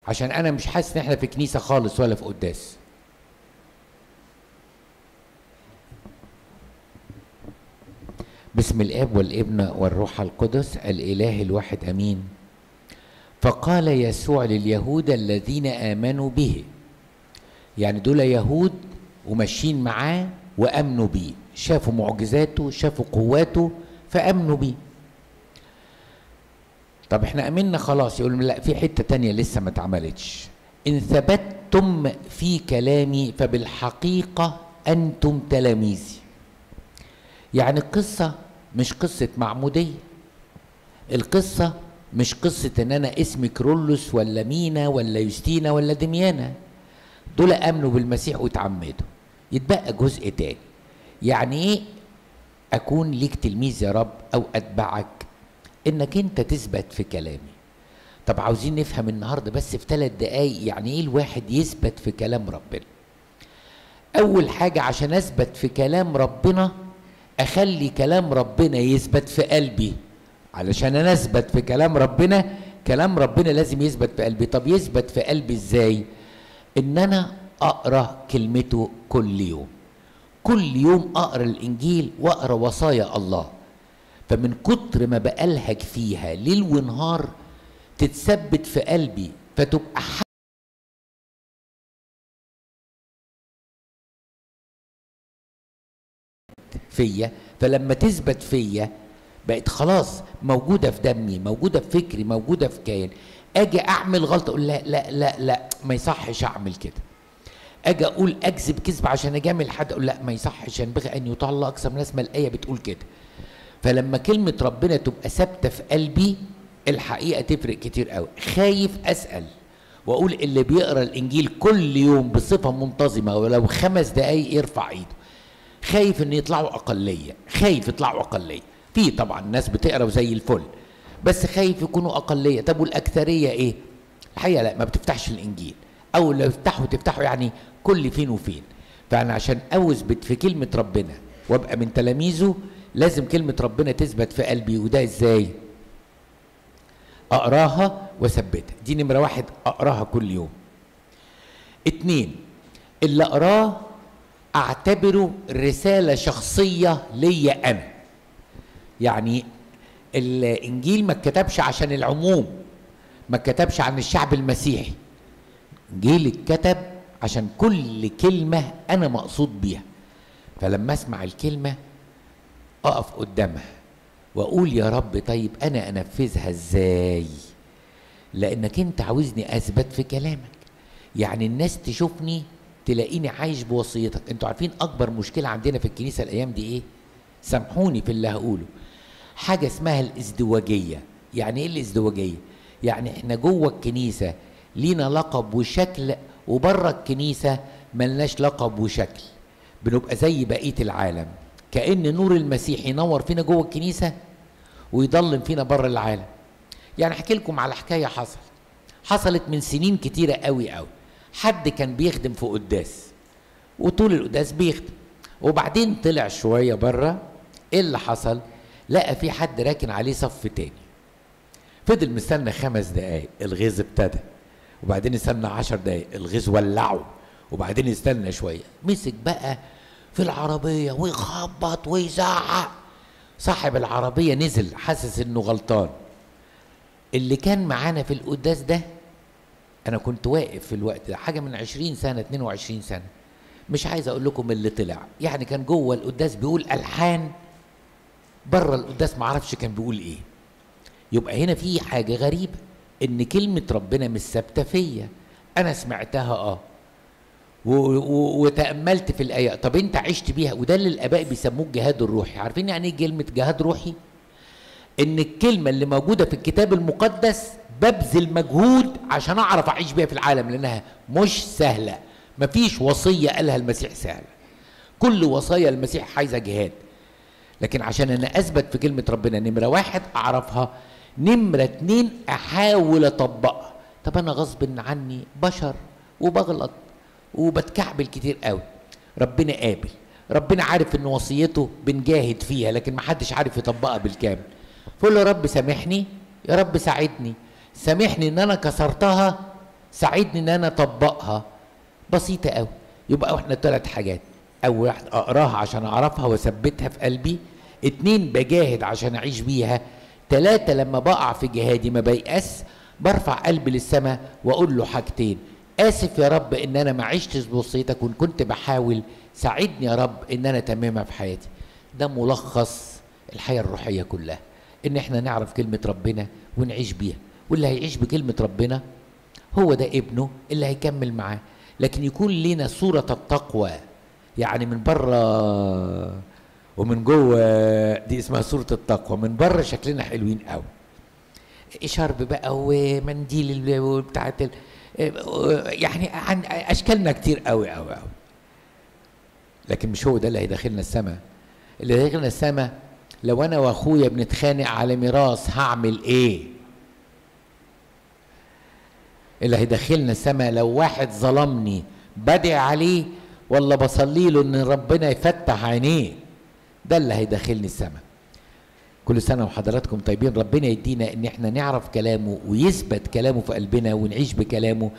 عشان انا مش حاسس ان احنا في كنيسه خالص ولا في قداس بسم الاب والابن والروح القدس الاله الواحد امين فقال يسوع لليهود الذين امنوا به يعني دول يهود وماشيين معاه وامنوا بيه شافوا معجزاته شافوا قواته فامنوا بيه طب احنا امنا خلاص يقول لا في حته تانية لسه ما اتعملتش ان ثبتتم في كلامي فبالحقيقه انتم تلاميذي يعني القصه مش قصه معموديه القصه مش قصه ان انا اسمي كرولوس ولا مينا ولا يوستينا ولا دميانه دول امنوا بالمسيح واتعمدوا يتبقى جزء تاني يعني ايه اكون ليك تلميذ يا رب او اتبعك انك انت تثبت في كلامي طب عاوزين نفهم النهارده بس في ثلاث دقايق يعني ايه الواحد يثبت في كلام ربنا اول حاجه عشان اثبت في كلام ربنا اخلي كلام ربنا يثبت في قلبي علشان انا اثبت في كلام ربنا كلام ربنا لازم يثبت في قلبي طب يثبت في قلبي ازاي ان انا اقرا كلمته كل يوم كل يوم اقرا الانجيل واقرا وصايا الله فمن كتر ما بألهج فيها ليل ونهار تتثبت في قلبي فتبقى فيا فلما تثبت فيا بقت خلاص موجودة في دمي موجودة في فكري موجودة في كيان اجي اعمل غلطة اقول لا لا لا لا ما يصحش اعمل كده اجي اقول اكذب كذب عشان اجامل حد اقول لا ما يصحش ينبغي ان يطاع الله اكثر من الناس ما الايه بتقول كده فلما كلمة ربنا تبقى ثابتة في قلبي الحقيقة تفرق كتير قوي خايف أسأل وأقول اللي بيقرأ الإنجيل كل يوم بصفة منتظمة ولو خمس دقايق يرفع إيده خايف إن يطلعوا أقلية خايف يطلعوا أقلية في طبعا ناس بتقرأ زي الفل بس خايف يكونوا أقلية طب والأكثرية إيه الحقيقة لا ما بتفتحش الإنجيل أو لو يفتحوا تفتحوا يعني كل فين وفين فأنا عشان أثبت في كلمة ربنا وأبقى من تلاميذه لازم كلمة ربنا تثبت في قلبي وده ازاي؟ اقراها واثبتها دي نمرة واحد اقراها كل يوم اتنين اللي اقراه اعتبره رسالة شخصية ليا انا يعني الانجيل ما اتكتبش عشان العموم ما اتكتبش عن الشعب المسيحي انجيل اتكتب عشان كل كلمة انا مقصود بيها فلما اسمع الكلمه اقف قدامها واقول يا رب طيب انا انفذها ازاي لانك انت عاوزني اثبت في كلامك يعني الناس تشوفني تلاقيني عايش بوصيتك انتوا عارفين اكبر مشكله عندنا في الكنيسه الايام دي ايه سامحوني في اللي هقوله حاجه اسمها الازدواجيه يعني ايه الازدواجيه يعني احنا جوه الكنيسه لينا لقب وشكل وبره الكنيسه ملناش لقب وشكل بنبقى زي بقيه العالم كأن نور المسيح ينور فينا جوه الكنيسة ويضلم فينا بره العالم يعني احكي لكم على حكاية حصلت حصلت من سنين كتيرة قوي قوي حد كان بيخدم في قداس وطول القداس بيخدم وبعدين طلع شوية بره ايه اللي حصل لقى في حد راكن عليه صف تاني فضل مستنى خمس دقايق الغيظ ابتدى وبعدين استنى عشر دقايق الغيظ ولعه وبعدين استنى شوية مسك بقى في العربية ويخبط ويزعق صاحب العربية نزل حاسس انه غلطان اللي كان معانا في القداس ده انا كنت واقف في الوقت ده حاجة من عشرين سنة اتنين وعشرين سنة مش عايز اقول لكم اللي طلع يعني كان جوه القداس بيقول الحان بره القداس معرفش كان بيقول ايه يبقى هنا في حاجة غريبة ان كلمة ربنا مش ثابتة فيا انا سمعتها اه وتأملت في الآية طب أنت عشت بيها وده اللي الآباء بيسموه الجهاد الروحي عارفين يعني إيه كلمة جهاد روحي؟ إن الكلمة اللي موجودة في الكتاب المقدس ببذل مجهود عشان أعرف أعيش بيها في العالم لأنها مش سهلة مفيش وصية قالها المسيح سهلة كل وصايا المسيح عايزة جهاد لكن عشان أنا أثبت في كلمة ربنا نمرة واحد أعرفها نمرة اتنين أحاول أطبقها طب أنا غصب عني بشر وبغلط وبتكعبل كتير قوي ربنا قابل ربنا عارف ان وصيته بنجاهد فيها لكن ما حدش عارف يطبقها بالكامل فقول له يا رب سامحني يا رب ساعدني سامحني ان انا كسرتها ساعدني ان انا اطبقها بسيطه قوي يبقى احنا ثلاث حاجات اول واحد اقراها عشان اعرفها واثبتها في قلبي اتنين بجاهد عشان اعيش بيها تلاتة لما بقع في جهادي ما بيأس برفع قلبي للسماء واقول له حاجتين اسف يا رب ان انا ما عشتش بوصيتك وان كنت بحاول ساعدني يا رب ان انا اتممها في حياتي ده ملخص الحياه الروحيه كلها ان احنا نعرف كلمه ربنا ونعيش بيها واللي هيعيش بكلمه ربنا هو ده ابنه اللي هيكمل معاه لكن يكون لنا صوره التقوى يعني من بره ومن جوه دي اسمها صوره التقوى من بره شكلنا حلوين قوي شرب بقى ومنديل بتاعت ال... يعني عن اشكالنا كتير قوي قوي قوي لكن مش هو ده اللي هيدخلنا السماء اللي هيدخلنا السماء لو انا واخويا بنتخانق على ميراث هعمل ايه اللي هيدخلنا السماء لو واحد ظلمني بدعي عليه ولا بصلي له ان ربنا يفتح عينيه ده اللي هيدخلني السماء كل سنه وحضراتكم طيبين ربنا يدينا ان احنا نعرف كلامه ويثبت كلامه في قلبنا ونعيش بكلامه